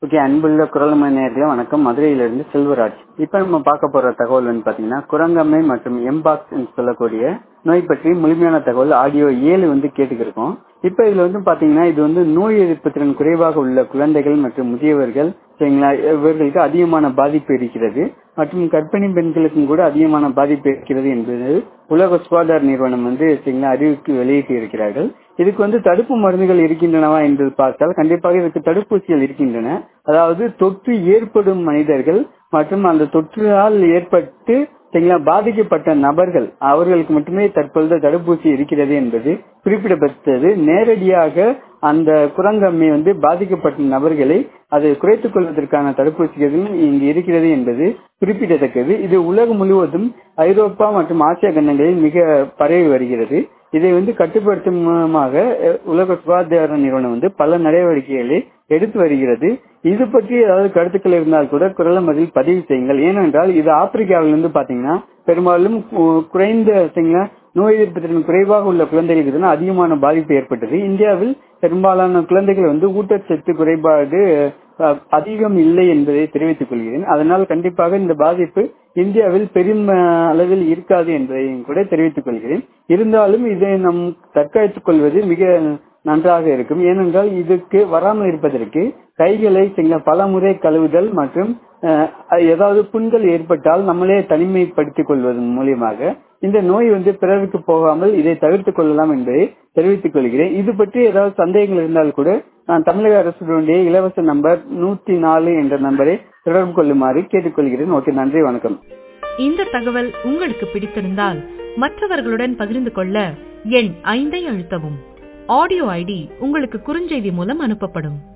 okay அன்புள்ள குரலமை நேர்களே வணக்கம் மதுரையிலிருந்து செல்வராஜ் இப்ப நம்ம பார்க்க போற தகவல் வந்து பாத்தீங்கன்னா குரங்கம்மை மற்றும் எம்பாக்ஸ் சொல்லக்கூடிய நோய் பற்றி முழுமையான தகவல் ஆடியோ ஏழு வந்து கேட்டுக்கிருக்கோம் இப்ப இதுல வந்து பாத்தீங்கன்னா இது வந்து நோய் எதிர்ப்பு திறன் குறைவாக உள்ள குழந்தைகள் மற்றும் முதியவர்கள் சரிங்களா இவர்களுக்கு அதிகமான பாதிப்பு இருக்கிறது மற்றும் கர்ப்பிணி பெண்களுக்கும் கூட அதிகமான பாதிப்பு இருக்கிறது என்பது உலக சுகாதார நிறுவனம் வந்து சரிங்களா அறிவிப்பு வெளியிட்டு இருக்கிறார்கள் இதுக்கு வந்து தடுப்பு மருந்துகள் இருக்கின்றனவா என்று பார்த்தால் கண்டிப்பாக இதுக்கு தடுப்பூசிகள் இருக்கின்றன அதாவது தொற்று ஏற்படும் மனிதர்கள் மற்றும் அந்த தொற்றால் ஏற்பட்டு சரிங்களா பாதிக்கப்பட்ட நபர்கள் அவர்களுக்கு மட்டுமே தற்பொழுது தடுப்பூசி இருக்கிறது என்பது குறிப்பிடப்பட்டது நேரடியாக அந்த குரங்கம்மை வந்து பாதிக்கப்பட்ட நபர்களை அதை குறைத்துக் கொள்வதற்கான தடுப்பூசிகள் இங்கு இருக்கிறது என்பது குறிப்பிடத்தக்கது இது உலகம் முழுவதும் ஐரோப்பா மற்றும் ஆசிய கண்டங்களில் மிக பரவி வருகிறது இதை வந்து கட்டுப்படுத்தும் மூலமாக உலக சுகாதார நிறுவனம் வந்து பல நடவடிக்கைகளை எடுத்து வருகிறது இது பற்றி ஏதாவது கருத்துக்கள் இருந்தால் கூட குரல் மதில் பதிவு செய்யுங்கள் ஏனென்றால் இது ஆப்பிரிக்காவிலிருந்து பாத்தீங்கன்னா பெரும்பாலும் குறைந்த நோய் எதிர்ப்பு திறன் குறைவாக உள்ள குழந்தைகளுக்கு அதிகமான பாதிப்பு ஏற்பட்டது இந்தியாவில் பெரும்பாலான குழந்தைகள் வந்து ஊட்டச்சத்து குறைபாடு அதிகம் இல்லை என்பதை தெரிவித்துக் கொள்கிறேன் அதனால் கண்டிப்பாக இந்த பாதிப்பு இந்தியாவில் பெரும் அளவில் இருக்காது என்பதையும் கூட தெரிவித்துக் கொள்கிறேன் இருந்தாலும் இதை நம் தற்காத்துக் கொள்வது மிக நன்றாக இருக்கும் ஏனென்றால் இதுக்கு வராமல் இருப்பதற்கு கைகளை பல முறை கழுவுதல் மற்றும் ஏதாவது புண்கள் ஏற்பட்டால் நம்மளே தனிமைப்படுத்திக் கொள்வதன் மூலியமாக இந்த நோய் வந்து பிறருக்கு போகாமல் இதை தவிர்த்துக் கொள்ளலாம் என்பதை தெரிவித்துக் கொள்கிறேன் இது பற்றி ஏதாவது சந்தேகங்கள் இருந்தால் கூட நான் தமிழக அரசுடைய இலவச நம்பர் நூத்தி நாலு என்ற நம்பரை தொடர்பு கொள்ளுமாறு கேட்டுக்கொள்கிறேன் ஓகே நன்றி வணக்கம் இந்த தகவல் உங்களுக்கு பிடித்திருந்தால் மற்றவர்களுடன் பகிர்ந்து கொள்ள எண் ஐந்தை அழுத்தவும் ஆடியோ ஐடி உங்களுக்கு குறுஞ்செய்தி மூலம் அனுப்பப்படும்